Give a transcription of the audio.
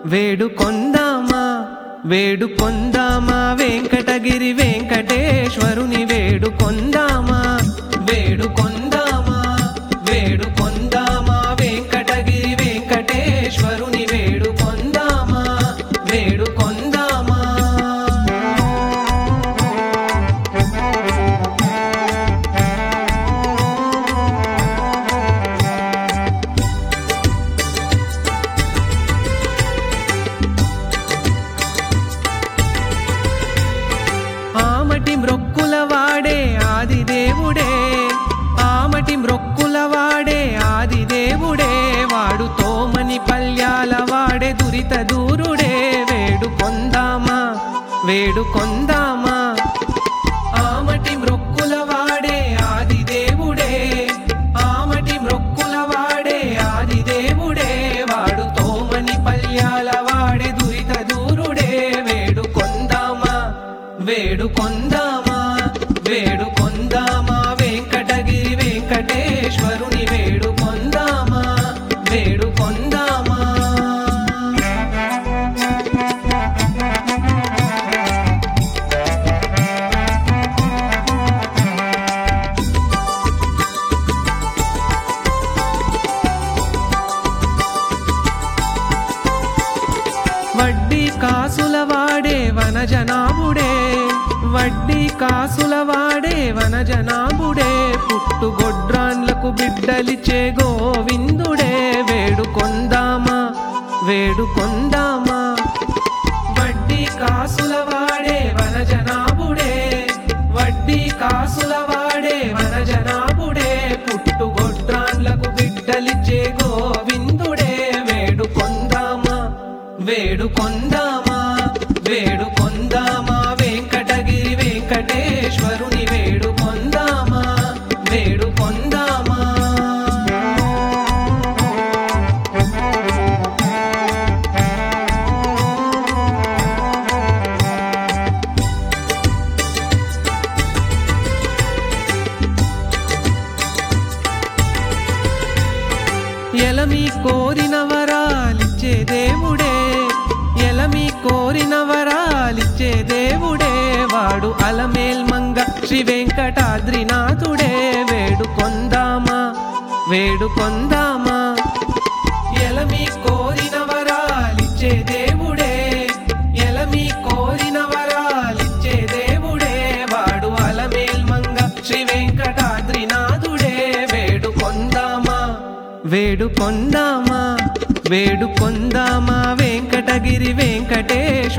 వేడుకొందామా వేడుకొందామా వెంకటగిరి వెంకటేశ్వరుని వేడుకొందామా వేడుకొందామా వేడుకొందామా వెంకటగిరి వెంకటేశ్వరుని వేడుకొందామా వేడుకొందామా ఆమటి మ్రొక్కుల వాడే ఆది దేవుడే ఆమటి మ్రొక్కుల వాడే ఆది దేవుడే వాడు తోమని పల్యాల వాడే దురిత దూరుడే వేడుకొందామా వేడుకొందామా ఆమటి మ్రొక్కుల వాడే ఆది దేవుడే ఆమటి మ్రొక్కుల వాడే ఆది దేవుడే వాడు తోమని పల్యాల వాడే దురిత దూరుడే వేడుకొందామా వేడుకొందామా వేడుకొందామా వెంకటగిరి వెంకటేశ్వరుని వేడుకొందామా వేడుకొందామా వడ్డీ కాసుల వాడే వనజనాభుడే వడ్డీ కాసుల వాడే వనజనాభుడే పుట్టుగొడ్రాన్లకు బిడ్డలిచే గోవిందుడే వేడుకొందామా వేడుకొందామా వడ్డీ కాసుల వాడే వనజనాభుడే వడ్డీ కాసుల వాడే వనజనాభుడే పుట్టుగొడ్రాన్లకు బిడ్డలిచ్చే గోవిందుడే వేడుకొందామా వేడుకొందామా వేడుకొందామా వెంకటగిరి వెంకటేశ్వరుని వేడుకొందామా వేడుకొందామా ఎలమి కోరిన వరాలిచ్చే దేవుడే ఎలమి కోరిన వరాలిచ్చే దేవుడే వాడు అలమేల్ మంగ శ్రీ వెంకటాద్రినాథుడే వేడుకొందామా వేడుకొందామా ఎలమి కోరిన వరాలిచ్చే దేవుడే ఎలమి కోరిన వరాలిచ్చే దేవుడే వాడు అలమేల్ మంగ శ్రీ వెంకటాద్రినాథుడే వేడుకొందామా వేడుకొందామా వేడుకొందామా వెంకటగిరి వెంకటేశ్వర